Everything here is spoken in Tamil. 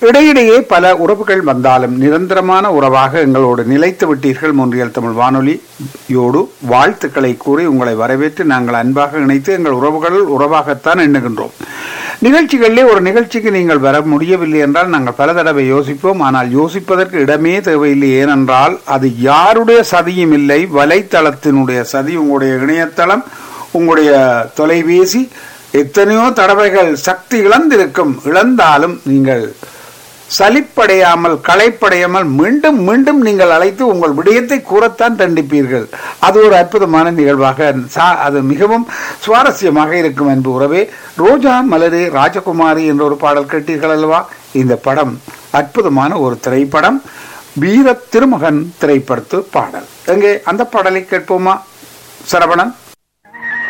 இடையிடையே பல உறவுகள் வந்தாலும் நிரந்தரமான உறவாக எங்களோடு நிலைத்து விட்டீர்கள் முன்றியல் தமிழ் வானொலியோடு வாழ்த்துக்களை கூறி உங்களை வரவேற்று நாங்கள் அன்பாக இணைத்து எங்கள் உறவுகள் உறவாகத்தான் எண்ணுகின்றோம் நிகழ்ச்சிகளிலே ஒரு நிகழ்ச்சிக்கு நீங்கள் வர முடியவில்லை என்றால் நாங்கள் பல தடவை யோசிப்போம் ஆனால் யோசிப்பதற்கு இடமே தேவையில்லை ஏனென்றால் அது யாருடைய சதியும் இல்லை வலைத்தளத்தினுடைய சதி உங்களுடைய இணையதளம் உங்களுடைய தொலைபேசி எத்தனையோ தடவைகள் சக்தி இழந்திருக்கும் இழந்தாலும் நீங்கள் சலிப்படையாமல் களைப்படையாமல் மீண்டும் மீண்டும் நீங்கள் அழைத்து உங்கள் விடயத்தை கூறத்தான் தண்டிப்பீர்கள் அது ஒரு அற்புதமான நிகழ்வாக சா- அது மிகவும் சுவாரஸ்யமாக இருக்கும் என்பது உறவே ரோஜா மலரே ராஜகுமாரி என்ற ஒரு பாடல் கேட்டீர்கள் அல்லவா இந்த படம் அற்புதமான ஒரு திரைப்படம் வீர திருமகன் திரைப்படத்து பாடல் எங்கே அந்த பாடலை கேட்போமா சரவணன்